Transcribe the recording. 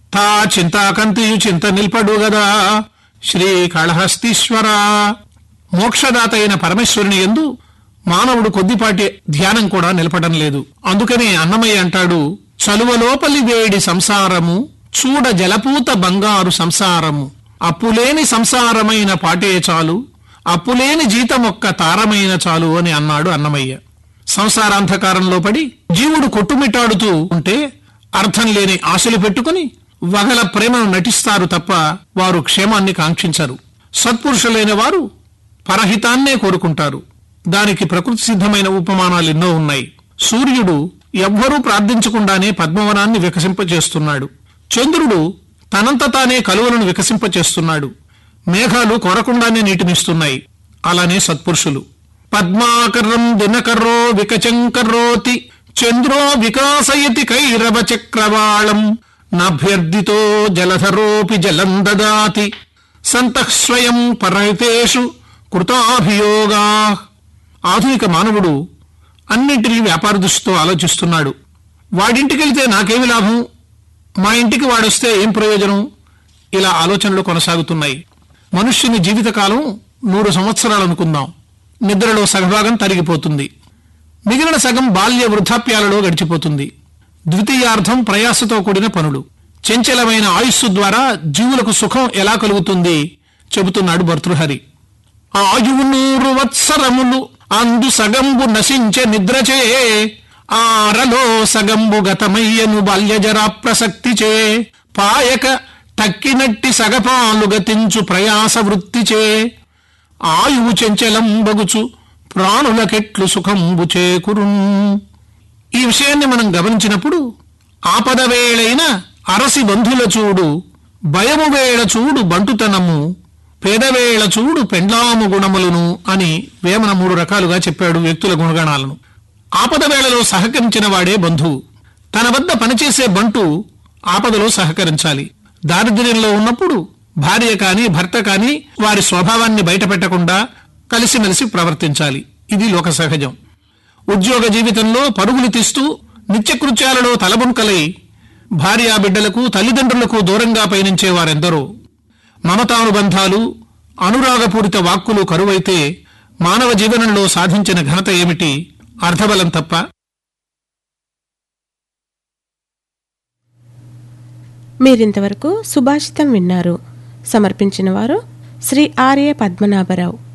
తా చింతాకంతియు చింత నిల్పడు గదా శ్రీ కాళహస్తీశ్వర మోక్షదాత అయిన పరమేశ్వరుని ఎందు మానవుడు కొద్దిపాటి ధ్యానం కూడా నిలపడం లేదు అందుకనే అన్నమయ్య అంటాడు చలువలోపలి వేడి సంసారము చూడ జలపూత బంగారు సంసారము అప్పులేని సంసారమైన పాటే చాలు అప్పులేని జీతమొక్క తారమైన చాలు అని అన్నాడు అన్నమయ్య సంసారాంధకారంలో పడి జీవుడు కొట్టుమిట్టాడుతూ ఉంటే అర్థం లేని ఆశలు పెట్టుకుని వగల ప్రేమను నటిస్తారు తప్ప వారు క్షేమాన్ని కాంక్షించరు సత్పురుషులైన వారు పరహితాన్నే కోరుకుంటారు దానికి ప్రకృతి సిద్ధమైన ఉపమానాలు ఎన్నో ఉన్నాయి సూర్యుడు ఎవ్వరూ ప్రార్థించకుండానే పద్మవనాన్ని వికసింపచేస్తున్నాడు చంద్రుడు తనంత తానే కలువలను వికసింపచేస్తున్నాడు మేఘాలు కొరకుండానే నీటినిస్తున్నాయి అలానే సత్పురుషులు పద్మాకరం దినకర్రో వికచంకర్రోతి చంద్రో వికాసయతి కైరవ చక్రవాళం నభ్యర్థితో జలధరోపి జలం దదాతి సంతః స్వయం పరహితేషు కృతాభియోగా ఆధునిక మానవుడు అన్నింటినీ వ్యాపార దృష్టితో ఆలోచిస్తున్నాడు వాడింటికెళ్తే నాకేమి లాభం మా ఇంటికి వాడొస్తే ఏం ప్రయోజనం ఇలా ఆలోచనలు కొనసాగుతున్నాయి మనుష్యుని జీవితకాలం నూరు సంవత్సరాలు అనుకుందాం నిద్రలో సగభాగం తరిగిపోతుంది మిగిలిన సగం బాల్య వృద్ధాప్యాలలో గడిచిపోతుంది ద్వితీయార్థం ప్రయాసతో కూడిన పనులు చంచలమైన ఆయుస్సు ద్వారా జీవులకు సుఖం ఎలా కలుగుతుంది చెబుతున్నాడు భర్తృహరి ఆయువు నూరు వత్సరములు అందు సగంబు నశించే నిద్రచే ఆరలో సగంబు గతమయ్యను బాల్యజరా ప్రసక్తిచే పాయక తక్కినట్టి సగపాలు గతించు ప్రయాస వృత్తిచే ఆయువు చెంచలం బగుచు ప్రాణులకెట్లు సుఖంబు చేకురున్ ఈ విషయాన్ని మనం గమనించినప్పుడు ఆపద వేళైన అరసి బంధుల చూడు భయము వేళ చూడు బంటుతనము పేదవేళ చూడు పెండ్లాము గుణములను అని వేమన మూడు రకాలుగా చెప్పాడు వ్యక్తుల గుణగణాలను ఆపద వేళలో సహకరించిన వాడే బంధువు తన వద్ద పనిచేసే బంటు ఆపదలో సహకరించాలి దారిద్ర్యంలో ఉన్నప్పుడు భార్య కాని భర్త కాని వారి స్వభావాన్ని బయటపెట్టకుండా కలిసిమెలిసి ప్రవర్తించాలి ఇది లోక సహజం ఉద్యోగ జీవితంలో పరుగులు తీస్తూ నిత్యకృత్యాలలో తలబుంకలై భార్యా బిడ్డలకు తల్లిదండ్రులకు దూరంగా పయనించే వారెందరో మమతానుబంధాలు అనురాగపూరిత వాక్కులు కరువైతే మానవ జీవనంలో సాధించిన ఘనత ఏమిటి అర్థబలం తప్ప మీరింతవరకు సుభాషితం విన్నారు సమర్పించిన వారు శ్రీ ఆర్య పద్మనాభరావు